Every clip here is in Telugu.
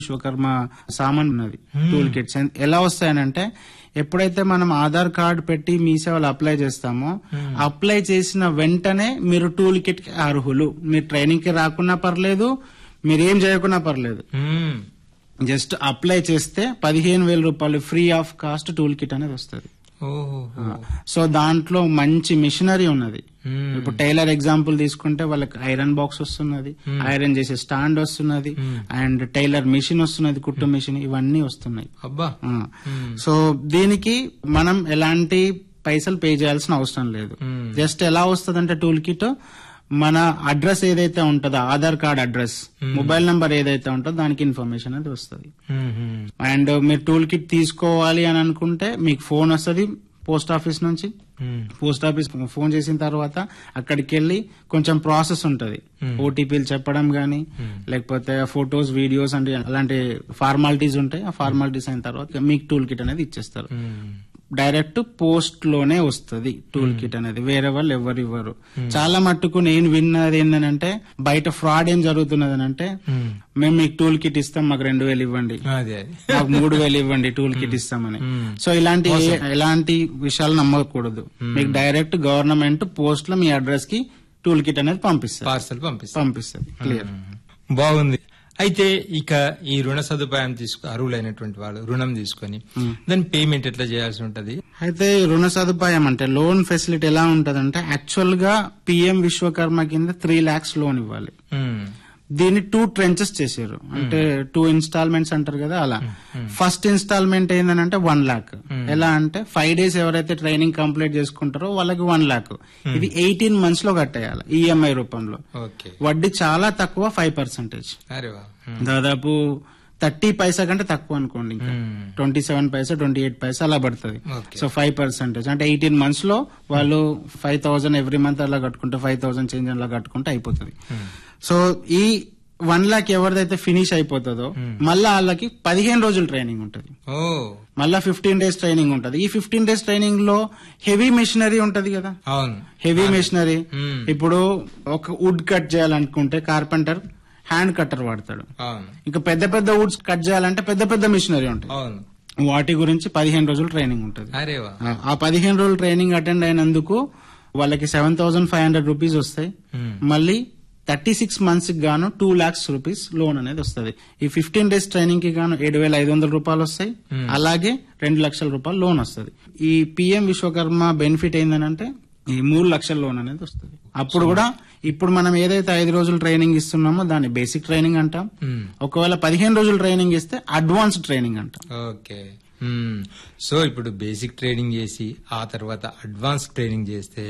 విశ్వకర్మ సామాన్ ఉన్నది టూల్ కిట్స్ ఎలా వస్తాయనంటే ఎప్పుడైతే మనం ఆధార్ కార్డ్ పెట్టి మీ సేవలు అప్లై చేస్తామో అప్లై చేసిన వెంటనే మీరు టూల్ కిట్ కి అర్హులు మీరు ట్రైనింగ్ కి రాకున్నా పర్లేదు మీరు ఏం చేయకున్నా పర్లేదు మ్మ్. జస్ట్ అప్లై చేస్తే పదిహేను వేల రూపాయలు free of cost tool kit అనేది వస్తుంది ఓహో సో దాంట్లో మంచి మిషనరీ ఉన్నది మ్మ్. ఇప్పుడు టైలర్ ఎగ్జాంపుల్ తీసుకుంటే వాళ్ళకి ఐరన్ బాక్స్ వస్తున్నది ఐరన్ చేసే స్టాండ్ వస్తున్నది అండ్ టైలర్ మిషన్ వస్తున్నది కుట్టు మిషన్ ఇవన్నీ వస్తున్నాయి అబ్బా ఆ. సో దీనికి మనం ఎలాంటి పైసలు పే చేయాల్సిన అవసరం లేదు మ్మ్. జస్ట్ ఎలా వస్తుందంటే టూల్ కిట్ మన అడ్రస్ ఏదైతే ఉంటుందో Aadhaar card address mobile number ఏదైతే ఉంటుందో దానికి ఇన్ఫర్మేషన్ అనేది వస్తుంది మ్మ్. అండ్ మీరు టూల్ కిట్ తీసుకోవాలి అని అనుకుంటే మీకు ఫోన్ వస్తుంది పోస్ట్ ఆఫీస్ నుంచి మ్మ్. పోస్ట్ ఆఫీస్ ఫోన్ చేసిన తర్వాత అక్కడికి వెళ్ళి కొంచెం ప్రాసెస్ ఉంటది ఓటీపీలు చెప్పడం గానీ లేకపోతే ఫొటోస్ వీడియోస్ అంటే అలాంటి ఫార్మాలిటీస్ ఉంటాయి ఆ ఫార్మాలిటీస్ అయిన తర్వాత మీకు టూల్ కిట్ అనేది ఇచ్చేస్తారు మ్మ్. డైరెక్ట్ పోస్ట్ లోనే వస్తుంది టూల్ కిట్ అనేది వేరే వాళ్ళు ఎవరు ఇవ్వరు చాలా మట్టుకు నేను విన్నది ఏంటంటే బయట ఫ్రాడ్ ఏం జరుగుతున్నది అంటే మ్మ్. మేము మీకు టూల్ కిట్ ఇస్తాం మాకు రెండు వేలు ఇవ్వండి అదే అదే మాకు మూడు వేలు ఇవ్వండి టూల్ కిట్ ఇస్తామని సో ఇలాంటి ఎలాంటి విషయాలు నమ్మకూడదు మీకు డైరెక్ట్ గవర్నమెంట్ పోస్ట్ లో మీ అడ్రస్ కి టూల్ కిట్ అనేది పంపిస్తారు పార్సల్ పంపిస్తాం పంపిస్తుంది క్లియర్ బాగుంది అయితే ఇక ఈ రుణ సదుపాయం తీసుకు అర్హులైనటువంటి వాళ్ళు రుణం తీసుకొని దాని పేమెంట్ ఎట్లా చేయాల్సి ఉంటది అయితే ఈ రుణ సదుపాయం అంటే లోన్ ఫెసిలిటీ ఎలా ఉంటదంటే యాక్చువల్ గా పిఎం విశ్వకర్మ కింద త్రీ లాక్స్ లోన్ ఇవ్వాలి మ్మ్. దీన్ని టూ ట్రెంచెస్ చేశారు అంటే టూ ఇన్స్టాల్మెంట్స్ అంటారు కదా అలా ఫస్ట్ ఇన్స్టాల్మెంట్ ఏంటంటే వన్ లాక్ ఎలా అంటే ఫైవ్ డేస్ ఎవరైతే ట్రైనింగ్ కంప్లీట్ చేసుకుంటారో వాళ్ళకి వన్ లాక్ ఇది ఎయిటీన్ మంత్స్ లో కట్టేయాలి ఈఎంఐ రూపంలో ఓకే వడ్డీ చాలా తక్కువ ఫైవ్ పర్సెంటేజ్ అరే వా మ్మ్. దాదాపు థర్టీ పైసా కంటే తక్కువ అనుకోండి ఇంకా మ్మ్. ట్వంటీ సెవెన్ పైసా ట్వంటీ ఎయిట్ పైసా అలా పడుతుంది ఓకే. సో ఫైవ్ పర్సెంటేజ్ అంటే ఎయిటీన్ మంత్స్ లో వాళ్ళు ఫైవ్ థౌసండ్ ఎవ్రీ మంత్ అలా కట్టుకుంటే ఫైవ్ థౌసండ్ చేంజ్ అలా కట్టుకుంటే అయిపోతుంది సో ఈ వన్ లాక్ ఎవరిదైతే ఫినిష్ అయిపోతుందో మళ్ళా వాళ్ళకి పదిహేను రోజులు ట్రైనింగ్ ఉంటుంది ఓ మళ్ళా ఫిఫ్టీన్ డేస్ ట్రైనింగ్ ఉంటుంది ఈ ఫిఫ్టీన్ డేస్ ట్రైనింగ్ లో హెవీ మెషినరీ ఉంటది కదా అవును హెవీ మెషినరీ మ్మ్. ఇప్పుడు ఒక వుడ్ కట్ చేయాలనుకుంటే కార్పెంటర్ హ్యాండ్ కట్టర్ వాడతాడు అవును ఇంకా పెద్ద పెద్ద వుడ్స్ కట్ చేయాలంటే పెద్ద పెద్ద మిషనరీ ఉంటాయి అవును వాటి గురించి పదిహేను రోజులు ట్రైనింగ్ ఉంటుంది అరే వా ఆ- ఆ పదిహేను రోజులు ట్రైనింగ్ అటెండ్ అయినందుకు వాళ్ళకి seven thousand five hundred rupees వస్తాయి మ్మ్. మళ్ళీ థర్టీ సిక్స్ మంత్స్ కి గాను టూ లాక్స్ రూపీస్ లోన్ అనేది వస్తుంది ఈ ఫిఫ్టీన్ డేస్ ట్రైనింగ్ కి గాను ఏడు వేల ఐదు వందల రూపాయలు వస్తాయి అలాగే రెండు లక్షల రూపాయలు లోన్ వస్తుంది ఈ పిఎం విశ్వకర్మ బెనిఫిట్ ఏంటంటే ఈ మూడు లక్షల లోన్ అనేది వస్తుంది అప్పుడు కూడా ఇప్పుడు మనం ఏదైతే ఐదు రోజులు ట్రైనింగ్ ఇస్తున్నామో దాన్ని బేసిక్ ట్రైనింగ్ అంటాం మ్మ్. ఒకవేళ పదిహేను రోజులు ట్రైనింగ్ ఇస్తే అడ్వాన్స్ ట్రైనింగ్ అంటాం ఓకే మ్మ్. సో ఇప్పుడు బేసిక్ ట్రైనింగ్ చేసి ఆ తర్వాత అడ్వాన్స్ ట్రైనింగ్ చేస్తే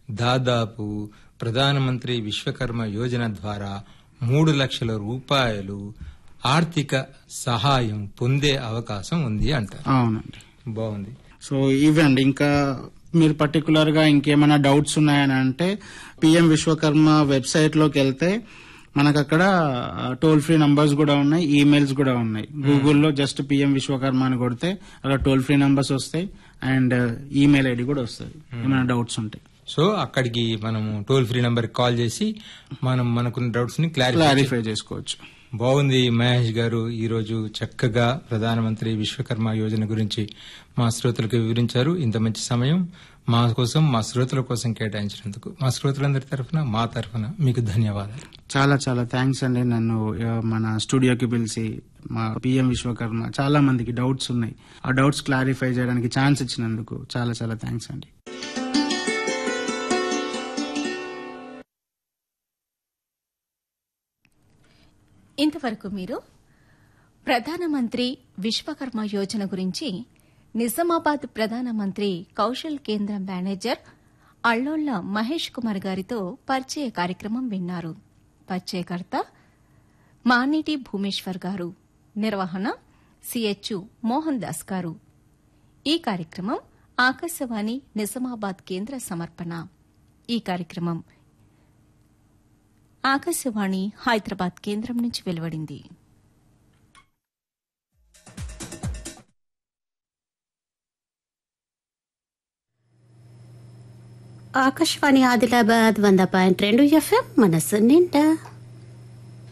దాదాపు ప్రధానమంత్రి విశ్వకర్మ యోజన ద్వారా మూడు లక్షల రూపాయలు ఆర్థిక సహాయం పొందే అవకాశం ఉంది అంటారు అవునండి బాగుంది సో ఇవండి ఇంకా మీరు పర్టికులర్ గా ఇంకేమైనా డౌట్స్ ఉన్నాయని అంటే పిఎం విశ్వకర్మ వెబ్సైట్ లోకి వెళ్తే మనకు అక్కడ టోల్ ఫ్రీ నంబర్స్ కూడా ఉన్నాయి ఈమెయిల్స్ కూడా ఉన్నాయి గూగుల్లో జస్ట్ పిఎం విశ్వకర్మ అని కొడితే అక్కడ టోల్ ఫ్రీ నంబర్స్ వస్తాయి అండ్ ఈమెయిల్ ఐడి కూడా వస్తుంది ఏమైనా డౌట్స్ ఉంటాయి సో అక్కడికి మనము టోల్ ఫ్రీ నంబర్ కాల్ చేసి మనం మనకున్న డౌట్స్ ని క్లారిఫై క్లారిఫై చేసుకోవచ్చు బాగుంది మహేష్ గారు ఈరోజు చక్కగా ప్రధానమంత్రి విశ్వకర్మ యోజన గురించి మా శ్రోతలకు వివరించారు ఇంత మంచి సమయం మా కోసం మా శ్రోతల కోసం కేటాయించినందుకు మా శ్రోతలందరి తరఫున మా తరఫున మీకు ధన్యవాదాలు చాలా చాలా థ్యాంక్స్ అండి నన్ను ఆ, మన స్టూడియోకి పిలిచి మా పిఎం విశ్వకర్మ చాలా మందికి డౌట్స్ ఉన్నాయి ఆ డౌట్స్ క్లారిఫై చేయడానికి ఛాన్స్ ఇచ్చినందుకు చాలా చాలా థ్యాంక్స్ అండి ఇంతవరకు మీరు ప్రధానమంత్రి విశ్వకర్మ యోజన గురించి నిజామాబాద్ ప్రధానమంత్రి కౌశల్ కేంద్ర మేనేజర్ అల్లోళ్ల మహేష్ కుమార్ గారితో పరిచయ కార్యక్రమం విన్నారు పరిచయకర్త మానిటి భూమేశ్వర్ గారు నిర్వహణ సిహెచ్ మోహన్ దాస్ గారు ఈ కార్యక్రమం ఆకాశవాణి నిజామాబాద్ కేంద్ర సమర్పణ ఈ కార్యక్రమం ఆకాశవాణి హైదరాబాద్ కేంద్రం నుంచి వెలువడింది ఆకాశవాణి ఆదిలాబాద్ వంద పాయింట్ రెండు ఎఫ్ఎం మనసు నిండా